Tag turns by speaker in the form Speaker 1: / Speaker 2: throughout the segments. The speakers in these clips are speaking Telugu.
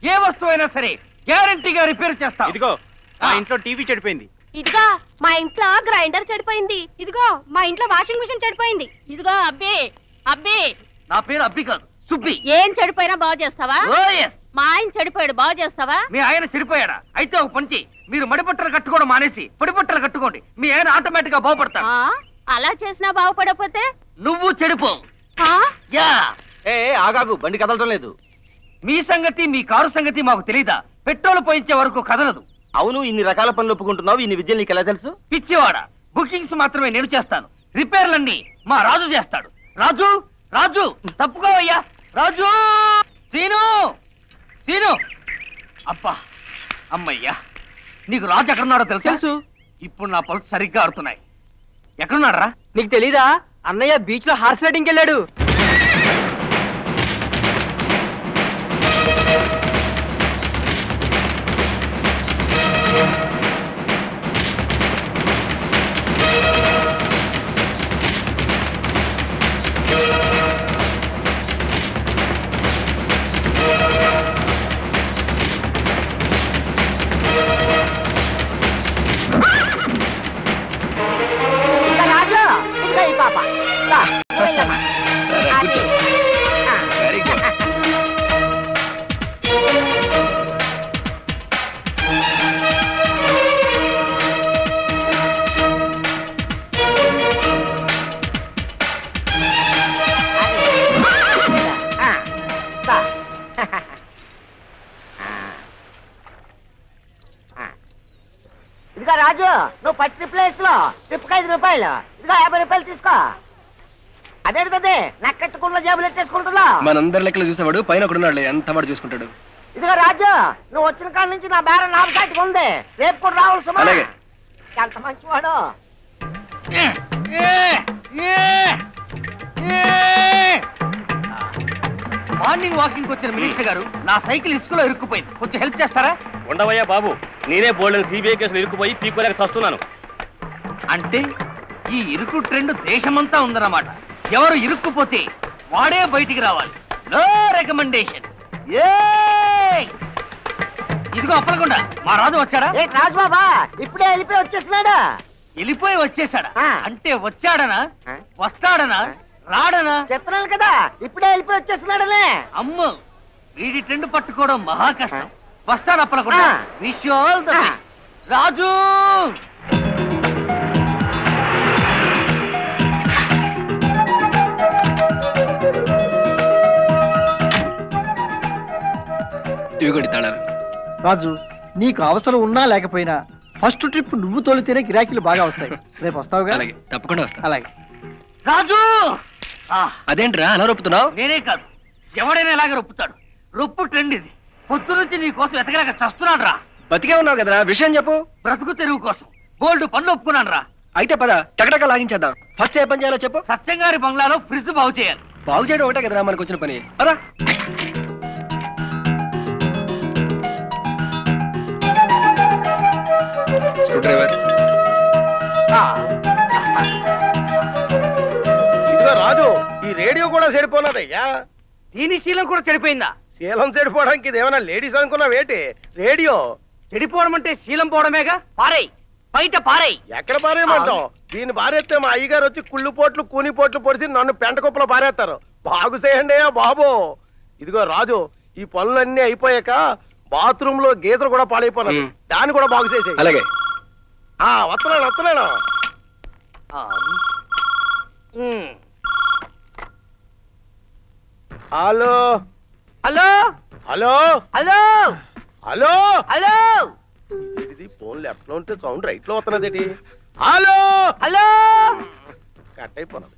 Speaker 1: ఏ వస్తువైనా సరే గ్యారంటీగా రిపేర్ చేస్తా
Speaker 2: ఇదిగో మా ఇంట్లో టీవీ చెడిపోయింది
Speaker 3: ఇదిగో మా ఇంట్లో గ్రైండర్ చెడిపోయింది ఇదిగో మా ఇంట్లో వాషింగ్ మిషన్ చెడిపోయింది ఇదిగో అబ్బి అబ్బి
Speaker 1: నా పేరు అబ్బి కాదు సుబ్బి
Speaker 3: ఏం చెడిపోయినా బాగు చేస్తావా
Speaker 1: ఓ ఎస్
Speaker 3: మా ఆయన చెడిపోయాడు బాగు చేస్తావా
Speaker 1: మీ ఆయన చెడిపోయాడా అయితే ఒక పంచి మీరు మడిపట్టలు కట్టుకోవడం మానేసి పొడిపట్టలు కట్టుకోండి మీ ఆయన ఆటోమేటిక్ గా బాగుపడతాడు
Speaker 3: ఆ? అలా చేసినా బాగుపడకపోతే
Speaker 1: నువ్వు చెడిపో
Speaker 3: ఆ?
Speaker 1: యా
Speaker 2: ఏ ఏ, ఆగాగు బండి కదలటం లేదు
Speaker 1: మీ సంగతి మీ కారు సంగతి మాకు తెలీదా పెట్రోల్ పోయించే వరకు కదలదు
Speaker 2: అవును ఇన్ని రకాల పనులు ఒప్పుకుంటున్నావు ఇన్ని విద్యలు నీకు ఎలా తెలుసు
Speaker 1: పిచ్చివాడ బుకింగ్స్ మాత్రమే నేను చేస్తాను రిపేర్లన్నీ మా రాజు చేస్తాడు రాజు రాజు తప్పుకోవయ్యా రాజు సీను సీను అబ్బా అమ్మయ్యా నీకు రాజు ఎక్కడున్నాడో తెలుసా
Speaker 2: తెలుసు.
Speaker 1: ఇప్పుడు నా పల్స్ సరిగ్గా ఆడుతున్నాయి ఎక్కడున్నాడరా
Speaker 2: నీకు తెలీదా అన్నయ్య బీచ్ లో హార్స్ రైడింగ్ వెళ్ళాడు
Speaker 4: రాజు ఇదిగో ఈ పాప రా, వెళ్ళమ్మా. అది. ఆ. ఆ. రా. ఆ. ఇదిగో రాజు నువ్వు పట్టి ప్లేస్ లో ట్రిప్కి ఐదు రూపాయలు ఇదిగో యాభై రూపాయలు తీసుకో అదేంటది నక్కట్టుకున్న జేబులు ఎట్టేసుకుంటున్నా
Speaker 5: మనందరి లెక్కలు చూసేవాడు పైన ఒకడున్నాడు ఎంత వాడు చూసుకుంటాడు
Speaker 4: ఇదిగో రాజు నువ్వు వచ్చిన కాడ నుంచి నా బేరం నాకు సాటికి ఉంది రేపు కూడా రావాలి సుమా
Speaker 5: అలాగే.
Speaker 4: ఎంత మంచివాడు
Speaker 1: ఏ, ఏ, ఏ, ఏ. మార్నింగ్ వాకింగ్ వచ్చిన మినిస్టర్ గారు నా సైకిల్ ఇసుకలో ఇరుక్కుపోయింది కొంచెం హెల్ప్ చేస్తారా
Speaker 6: ఉండవయ్యా బాబు నేనే బోల్డెన్ సిబిఐ కేసులు ఇరుక్కుపోయి పీక్కోలేక చస్తున్నాను
Speaker 1: అంటే ఈ ఇరుకు ట్రెండ్ దేశమంతా ఉందన్నమాట ఎవరు ఇరుక్కుపోతే వాడే బయటికి రావాలి నో రికమెండేషన్ ఇదిగో అప్పలకుండా మా రాజు వచ్చాడా
Speaker 4: ఏ రాజు బాబా ఇప్పుడే వెళ్ళిపోయి వచ్చేస్తున్నాడు
Speaker 1: వెళ్ళిపోయి వచ్చేసాడా
Speaker 4: ఆ.
Speaker 1: అంటే వచ్చాడనా
Speaker 4: ఆ.
Speaker 1: వస్తాడనా రాడనా
Speaker 4: చెప్తున్నాను కదా ఇప్పుడే వెళ్ళిపోయి వచ్చేస్తున్నాడనే
Speaker 1: అమ్మో వీడి ట్రెండ్ పట్టుకోవడం మహా కష్టం వస్తాను అప్పలకుండా
Speaker 4: ఆ.
Speaker 1: విష్ ఆల్ ద
Speaker 4: ఆ.
Speaker 1: బెస్ట్ రాజు
Speaker 5: ఇవి కూడా తాళాలు
Speaker 7: రాజు నీకు అవసరం ఉన్నా లేకపోయినా ఫస్ట్ ట్రిప్ నువ్వు తోలితేనే గిరాకీలు బాగా వస్తాయి రేపు వస్తావుగా
Speaker 5: అలాగే తప్పకుండా వస్తా
Speaker 7: అలాగే
Speaker 1: రాజు ఆ,
Speaker 5: అదేంట్రా అలా రొప్పుతున్నావు
Speaker 1: నేనే కాదు ఎవడైనా ఇలాగే రొప్పుతాడు రొప్పు ట్రెండ్ ఇది పొద్దు నుంచి నీ కోసం వెతకలేక చస్తున్నాడు రా
Speaker 5: బతికే ఉన్నావు కదరా విషయం చెప్పు
Speaker 1: బ్రతుకు తెరువు కోసం బోల్డ్ పనులు ఒప్పుకున్నాను రా
Speaker 5: అయితే పద టకటక లాగించేద్దాం ఫస్ట్ ఏ పని చేయాలో చెప్పు
Speaker 1: సత్యంగారి బంగ్లాలో ఫ్రిడ్జ్ బాగు చేయాలి
Speaker 5: బాగు చేయడం ఒకటే కదరా మనకు వచ్చిన పని పదా స్క్రూ డ్రైవర్
Speaker 2: ఇదిగో రాజు ఈ రేడియో కూడా చెడిపోన్నదయ్యా
Speaker 1: దీని శీలం కూడా చెడిపోయిందా
Speaker 2: శీలం చెడిపోవడానికి ఇదేమన్నా లేడీస్ అనుకున్నావేటి రేడియో
Speaker 1: చెడిపోవడం అంటే శీలం పోవడమేగా పారేయ్ బయట పారేయ్
Speaker 2: ఎక్కడ పారేయమంటావు దీన్ని పారేస్తే మా అయ్యగారు వచ్చి కుళ్ళు పోట్లు కూని పోట్లు పొడిచి నన్ను పెంట కుప్పలో పారేస్తారు బాగు చేయండి బాబు ఇదిగో రాజు ఈ పనులన్నీ అయిపోయాక బాత్రూమ్ లో గీతలు కూడా పాడైపోయినాయి
Speaker 5: మ్.
Speaker 2: దాన్ని కూడా బాగు చేసేయి
Speaker 5: అలాగే
Speaker 2: ఆ వస్తున్నాను వస్తున్నాను
Speaker 1: ఆ. ఉమ్.
Speaker 2: Hello
Speaker 1: hello
Speaker 2: hello
Speaker 1: hello
Speaker 2: hello
Speaker 1: hello
Speaker 2: ఇది ఫోన్ లెఫ్ట్ లో ఉంటే సౌండ్ రైట్ లో వస్తున్నది హలో
Speaker 1: హలో
Speaker 2: కట్ అయిపోయినది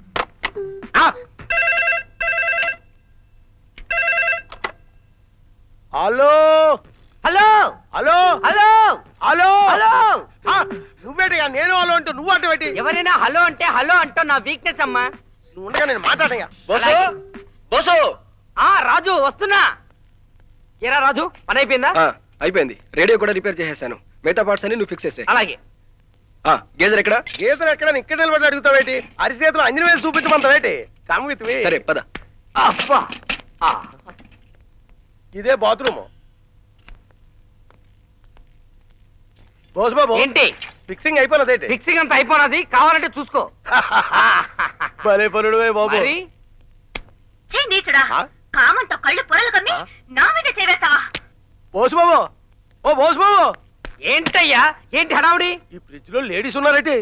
Speaker 2: hello
Speaker 1: hello
Speaker 2: hello
Speaker 1: hello
Speaker 2: hello
Speaker 1: hello
Speaker 2: ఆ, నువ్వేటిగా నేను హలో అంటూ నువ్వు అంటే పెట్టి
Speaker 1: ఎవరైనా హలో అంటే హలో అంటావు నా వీక్నెస్ అమ్మా
Speaker 2: నువ్వు ఉండగా నేను మాట్లాడగా
Speaker 5: బోసు
Speaker 1: అలాగే.
Speaker 5: బోసు
Speaker 1: ఆ రాజు వస్తున్నా ఏరా రాజు పని అయిపోయిందా
Speaker 5: ఆ, అయిపోయింది రేడియో కూడా రిపేర్ చేసేసాను మిగతా పార్ట్స్ అన్ని నువ్వు ఫిక్స్ చేసే
Speaker 1: అలాగే
Speaker 5: గేజర్ ఎక్కడ
Speaker 2: గీతలు ఎక్కడ ఇక్కడ నిలబడి అడుగుతావేటి అరిచేతులు అంజన వేసి చూపించమంటావేటి కమ్ విత్ మీ
Speaker 5: సరే పద
Speaker 1: అబ్బా ఆ,
Speaker 2: ఇదే బాత్రూమ్ బోస్ బాబు
Speaker 1: ఏంటి
Speaker 2: ఫిక్సింగ్ అయిపోయినదేంటి
Speaker 1: ఫిక్సింగ్ అంతా అయిపోయినది కావాలంటే చూసుకో
Speaker 2: భలే పనుడు బాబు
Speaker 1: మరి
Speaker 3: చే నీచుడా
Speaker 2: ఆ?
Speaker 3: కామంతో కళ్ళు పొరలు కమ్మి
Speaker 2: ఆ?
Speaker 3: నా మీద చేవేస్తావా
Speaker 2: బోస్ బాబు ఓ బోస్ బాబు
Speaker 1: ఏంటయ్యా ఏంటి హడావుడి
Speaker 2: ఈ ఫ్రిడ్జ్ లో లేడీస్ ఉన్నారేంటి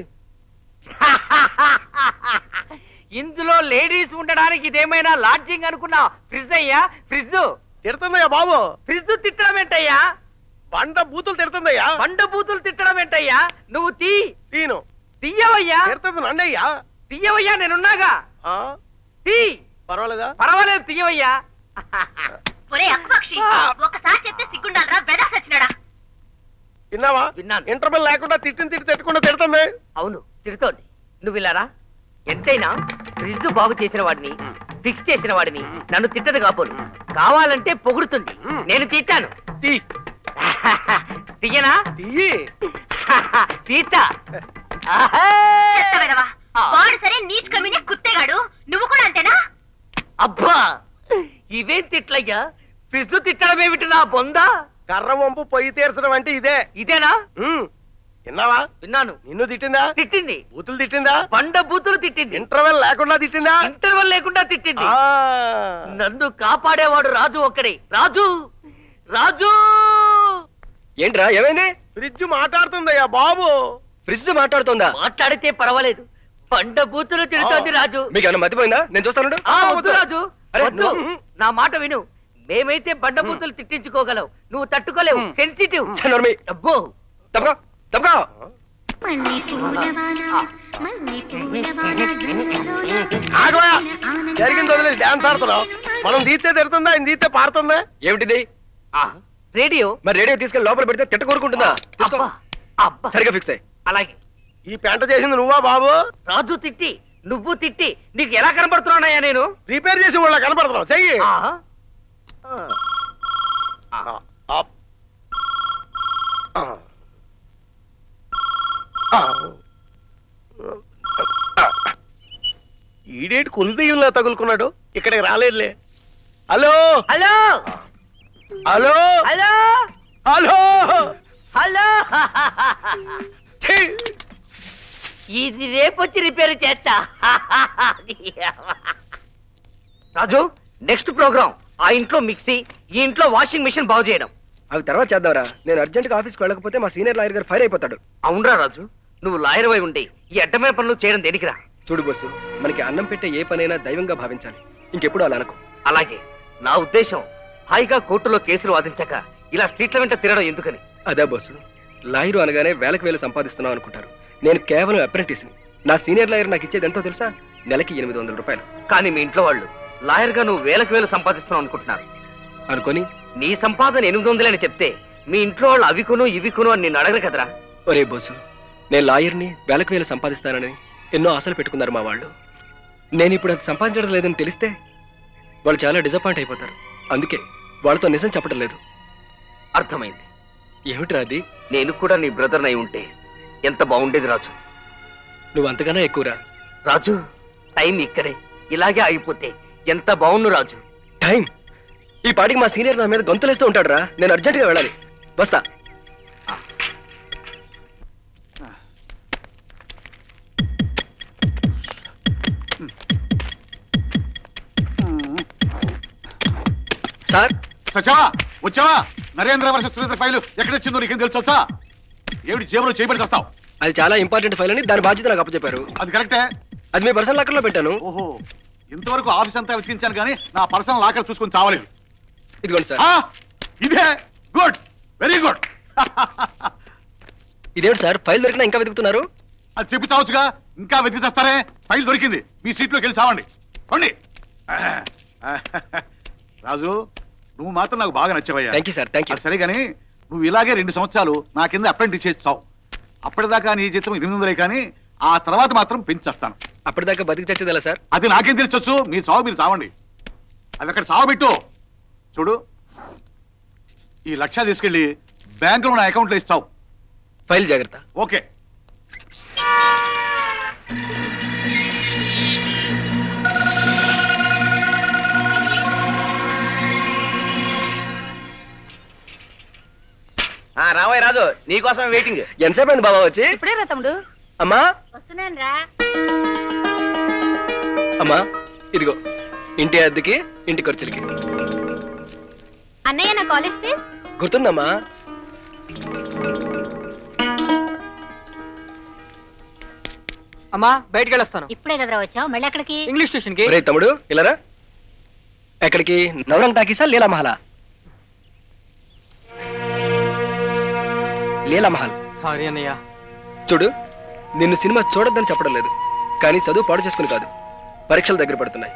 Speaker 1: ఇందులో లేడీస్ ఉండడానికి ఇదేమైనా లాడ్జింగ్ అనుకున్నా ఫ్రిడ్జ్ అయ్యా ఫ్రిడ్జ్
Speaker 2: తిడుతుందయ్యా బాబు
Speaker 1: ఫ్రిడ్జ్ తిట్టడం ఏంటయ్యా
Speaker 2: బండ బూతులు తిడుతుందయ్యా
Speaker 1: బండ బూతులు తిట్టడం ఏంటయ్యా నువ్వు తీ
Speaker 2: తీను
Speaker 1: తీయవయ్యా
Speaker 2: తిడుతుంది నండయ్యా
Speaker 1: తీయవయ్యా నేనున్నాగా
Speaker 2: ఆ,
Speaker 1: తీ
Speaker 2: పర్వాలేదా
Speaker 1: పర్వాలేదు తీయవయ్యా
Speaker 3: ఒరే అక్కుపక్షి ఒకసారి చెప్తే సిగ్గుండాలరా బెదా సచ్చినాడా
Speaker 2: విన్నావా
Speaker 1: విన్నాను.
Speaker 2: ఇంటర్వెల్ లేకుండా తిట్టిన తిట్టి తిట్టకుండా తిడుతుంది
Speaker 1: అవును తిడుతోంది నువ్వు ఇలారా ఎంతైనా ఫ్రిడ్జ్ బాగు చేసిన వాడిని ఫిక్స్ చేసిన వాడిని నన్ను తిట్టదు కాపోను కావాలంటే పొగుడుతుంది నేను తిట్టాను
Speaker 2: తీ
Speaker 1: తీయనా
Speaker 2: తీయి
Speaker 1: తీతా
Speaker 3: చెత్త వెదవా వాడు సరే నీచ్ కమ్మినే కుత్తేగాడు నువ్వు కూడా అంతేనా
Speaker 1: అబ్బా ఇవేం తిట్లయ్యా ఫ్రిడ్జ్ తిట్టడం ఏమిటి నా బొందా
Speaker 2: కర్ర వంపు పొయ్యి తీర్చడం అంటే ఇదే
Speaker 1: ఇదేనా
Speaker 2: ఉమ్, విన్నావా
Speaker 1: విన్నాను
Speaker 2: నిన్ను తిట్టిందా
Speaker 1: తిట్టింది
Speaker 2: బూతులు తిట్టిందా
Speaker 1: బండ బూతులు తిట్టింది
Speaker 2: ఇంటర్వెల్ లేకుండా తిట్టిందా
Speaker 1: ఇంటర్వల్ లేకుండా తిట్టింది
Speaker 2: ఆ,
Speaker 1: నన్ను కాపాడేవాడు రాజు ఒక్కడే రాజు రాజు
Speaker 5: ఏంట్రా ఏమైంది
Speaker 2: ఫ్రిడ్జ్ మాట్లాడుతుందయ్యా బాబు
Speaker 5: ఫ్రిడ్జ్ మాట్లాడుతోందా
Speaker 1: మాట్లాడితే పర్వాలేదు బండ బూతులు తిడుతోంది రాజు
Speaker 5: మీకు ఏమైనా మతిపోయిందా నేను చూస్తాను
Speaker 1: ఆ వద్దు రాజు
Speaker 5: అరే,
Speaker 1: వద్దు
Speaker 2: నువ్వు-
Speaker 1: నా మాట విను మేమైతే బండ బూతులు తిట్టించుకోగలవు నువ్వు తట్టుకోలేవు సెన్సిటివ్ అబ్బో
Speaker 5: తప్పగా తప్పగా
Speaker 2: ఆగవా జరిగింది వదిలేసి డాన్స్ ఆడుతున్నావు మనం తీస్తే తిడుతుందా ఆయన తీస్తే పారుతుందా
Speaker 5: ఏమిటిది
Speaker 1: ఆ, రేడియో
Speaker 5: మరి రేడియో తీసుకెళ్ళి లోపల పెడితే తిట్ట కోరుకుంటుందా తీసుకో
Speaker 1: అబ్బా అబ్బా
Speaker 5: సరిగా ఫిక్స్ అయ్యి
Speaker 1: అలాగే
Speaker 2: ఈ పెంట చేసింది నువ్వా బాబు
Speaker 1: రాజు తిట్టి నువ్వు తిట్టి నీకు ఎలా కనబడుతున్నానయ్యా నేను
Speaker 2: రిపేర్ చేసి వాళ్ళ కనపడుతున్నావు చెయ్యి
Speaker 1: ఆ? ఆ.
Speaker 2: ఆ, అప్. ఆ. ఆ. ఈడేటి కులదీయుల్లా తగులుకున్నాడు ఇక్కడికి రాలేదులే hello
Speaker 1: hello
Speaker 2: hello
Speaker 1: hello
Speaker 2: hello
Speaker 1: hello
Speaker 2: ఛీ!
Speaker 1: ఇది రేపొచ్చి రిపేర్ చేస్తా రాజు నెక్స్ట్ ప్రోగ్రామ్ ఆ ఇంట్లో మిక్సీ ఈ ఇంట్లో వాషింగ్ మిషన్ బాగు చేయడం
Speaker 5: అవి తర్వాత చేద్దాంరా నేను అర్జెంట్ గా ఆఫీస్కి వెళ్ళకపోతే మా సీనియర్ లాయర్ గారు ఫైర్ అయిపోతాడు
Speaker 1: అవునరా రాజు నువ్వు లాయర్ వై ఉండి ఈ అడ్డమైన పనులు చేయడం దేనికిరా
Speaker 5: చూడు బస్సు మనకి అన్నం పెట్టే ఏ పనైనా దైవంగా భావించాలి ఇంకెప్పుడు అలా అనకు
Speaker 1: అలాగే నా ఉద్దేశం హాయిగా కోర్టులో కేసులు వాదించక ఇలా స్ట్రీట్ల వెంట తిరగడం ఎందుకని
Speaker 5: అదే బస్సు లాయరు అనగానే వేలకు వేలు సంపాదిస్తున్నాం అనుకుంటారు నేను కేవలం అప్రెంటిస్ని నా సీనియర్ లాయర్ నాకు ఇచ్చేది ఎంతో తెలుసా నెలకి ఎనిమిది వందల రూపాయలు
Speaker 1: కానీ మీ ఇంట్లో వాళ్ళు లాయర్ గా నువ్వు వేలకు వేలు సంపాదిస్తున్నావు అనుకుంటున్నారు
Speaker 5: అనుకొని
Speaker 1: నీ సంపాదన ఎనిమిది వందలని చెప్తే మీ ఇంట్లో వాళ్ళు అవి కొను ఇవి కొను అని నేను అడగరు కదరా
Speaker 5: ఒరే బోసు నేను లాయర్ని వేలకు వేలు సంపాదిస్తానని ఎన్నో ఆశలు పెట్టుకున్నారు మా వాళ్ళు నేను ఇప్పుడు అది సంపాదించడం లేదని తెలిస్తే వాళ్ళు చాలా డిసప్పాయింట్ అయిపోతారు అందుకే వాళ్ళతో నిజం చెప్పడం లేదు
Speaker 1: అర్థమైంది
Speaker 5: ఏమిట్రా అది
Speaker 1: నేను కూడా నీ బ్రదర్ అయి ఉంటే ఎంత బాగుండేది రాజు
Speaker 5: నువ్వు అంతగానే ఎక్కువరా
Speaker 1: రాజు టైం ఇక్కడే ఇలాగే ఆగిపోతే ఎంత బాగుండు రాజు
Speaker 5: టైం ఈ పాటికి మా సీనియర్ నా మీద గొంతులేస్తూ ఉంటాడురా నేను అర్జెంటుగా వెళ్ళాలి వస్తా సార్
Speaker 8: చచ్చావా వచ్చావా నరేంద్ర వర్ష సురేంద్ర ఫైలు ఎక్కడొచ్చిందో నీకేం తెలుసొచ్చా ఏమిటి జేబులో చేయబడి చేస్తావు
Speaker 5: అది చాలా ఇంపార్టెంట్ ఫైల్ అని దాని బాధ్యత నాకు అప్పచెప్పారు
Speaker 8: అది కరెక్టే
Speaker 5: అది మీ పర్సనల్ లాకర్లో పెట్టాను
Speaker 8: ఓహో ఇంతవరకు ఆఫీస్ అంతా వెతికించాను కానీ నా పర్సనల్ లాకర్ చూసుకొని చావలేదు
Speaker 5: ఇదిగోండి సార్
Speaker 8: ఆ, ఇదే గుడ్ వెరీ గుడ్
Speaker 5: ఇదేమిటి సార్ ఫైల్ దొరికినా ఇంకా వెతుకుతున్నారు
Speaker 8: అది చెప్పి చావచ్చుగా ఇంకా వెతికి చేస్తారే ఫైల్ దొరికింది మీ సీట్లోకి వెళ్ళి చావండి కొండి రాజు నువ్వు మాత్రం నాకు బాగా నచ్చావయ్యా
Speaker 5: thank you sir thank you
Speaker 8: అది సరే కానీ నువ్వు ఇలాగే రెండు సంవత్సరాలు నా కింద అప్రెంటిస్ చేసి చావు అప్పటిదాకా నీ జీతం ఎనిమిది వందలే కానీ ఆ తర్వాత మాత్రం పెంచేస్తాను
Speaker 5: అప్పటిదాకా బతికి చచ్చేది ఎలా సార్
Speaker 8: అది నాకేం తెలిసొచ్చు మీ చావు మీరు చావండి అది అక్కడ చావు పెట్టు చూడు ఈ లక్ష తీసుకెళ్ళి బ్యాంకులో నా అకౌంట్లో ఇస్తావు
Speaker 5: ఫైల్ జాగ్రత్త
Speaker 8: ఓకే
Speaker 9: ఆ రావయ్య రాజు నీకోసం వెయిటింగ్
Speaker 5: ఎంతసేపు అయింది బాబా వచ్చి
Speaker 3: ఇప్పుడే రా తమ్ముడు
Speaker 5: అమ్మా
Speaker 3: వస్తున్నాను రా
Speaker 5: అమ్మా ఇదిగో ఇంటి అద్దెకి ఇంటి ఖర్చులకి
Speaker 3: అన్నయ్య నా కాలేజ్ ఫీజ్
Speaker 5: గుర్తుందమ్మా
Speaker 1: అమ్మా బయటికి వెళ్ళొస్తాను
Speaker 3: ఇప్పుడే కదరా వచ్చావు మళ్ళీ ఎక్కడికి
Speaker 1: ఇంగ్లీష్ ట్యూషన్ కి
Speaker 5: ఒరే తమ్ముడు ఇలారా ఎక్కడికి నవరంగ్ టాకీసా లీలా మహలా లీలా మహల్
Speaker 1: సారీ అన్నయ్య
Speaker 5: చూడు నిన్ను సినిమా చూడొద్దని చెప్పడం లేదు కానీ చదువు పాడు చేసుకుని కాదు పరీక్షలు దగ్గర పడుతున్నాయి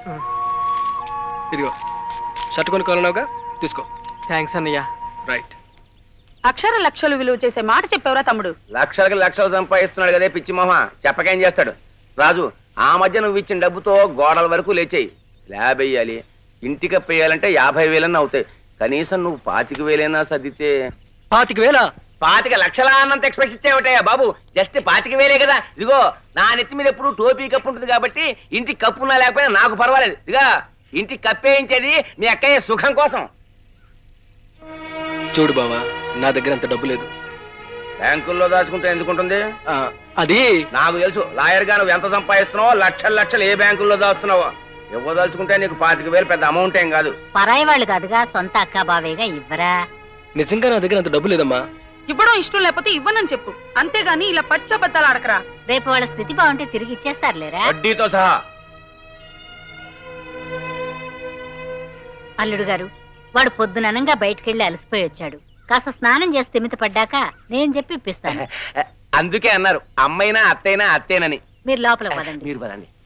Speaker 5: ఇదిగో షర్ట్ కొనుక్కోవాలన్నావుగా తీసుకో
Speaker 1: థ్యాంక్స్ అన్నయ్య
Speaker 5: రైట్
Speaker 10: అక్షర లక్షలు విలువ చేసే మాట చెప్పేవరా తమ్ముడు
Speaker 9: లక్షలకి లక్షలు సంపాదిస్తున్నాడు కదే పిచ్చి మొహ చెప్పకేం చేస్తాడు రాజు ఆ మధ్య నువ్వు ఇచ్చిన డబ్బుతో గోడల వరకు లేచేయి స్లాబ్ వేయాలి ఇంటికి వేయాలంటే యాభై వేలన్నా అవుతాయి కనీసం నువ్వు పాతిక వేలైనా సర్దితే
Speaker 5: పాతిక వేల
Speaker 9: పాతిక లక్షల అన్నంత ఎక్స్ప్రెస్ ఇచ్చావుటయ్యా బాబు జస్ట్ పాతిక వేలే కదా ఇదిగో నా నెత్తి మీద ఎప్పుడు టోపీ కప్పు ఉంటుంది కాబట్టి ఇంటికి కప్పు ఉన్నా లేకపోయినా నాకు పర్వాలేదు ఇదిగా ఇంటికి కప్పేయించేది మీ అక్కయ్య సుఖం కోసం
Speaker 5: చూడు బావా నా దగ్గర అంత డబ్బు లేదు
Speaker 9: బ్యాంకుల్లో దాచుకుంటే ఎందుకుంటుంది
Speaker 5: ఆ, అది
Speaker 9: నాకు తెలుసు లాయర్ గా నువ్వు ఎంత సంపాదిస్తున్నావో లక్షలు లక్షలు ఏ బ్యాంకుల్లో దాస్తున్నావో ఇవ్వదలుచుకుంటే నీకు పాతిక వేలు పెద్ద అమౌంట్ ఏం కాదు
Speaker 3: పరాయి వాళ్ళు కాదుగా సొంత అక్క బావేగా ఇవ్వరా
Speaker 5: నిజంగా నా దగ్గర అంత డబ్బు లేదమ్మా
Speaker 10: ఇవ్వడం ఇష్టం లేకపోతే ఇవ్వనని చెప్పు అంతేగాని ఇలా పచ్చబద్దాలు ఆడకరా
Speaker 3: రేపు వాళ్ళ స్థితి బాగుంటే తిరిగి ఇచ్చేస్తారులేరా
Speaker 9: వడ్డీతో సహా
Speaker 3: అల్లుడు గారు వాడు పొద్దుననంగా బయటకెళ్ళి అలసిపోయి వచ్చాడు కాస్త స్నానం చేసి తిమిత పడ్డాక నేను చెప్పి ఇప్పిస్తాను
Speaker 9: అందుకే అన్నారు అమ్మైనా అత్తైనా అత్తేనని
Speaker 3: మీరు లోపల పదండి
Speaker 9: మీరు పదండి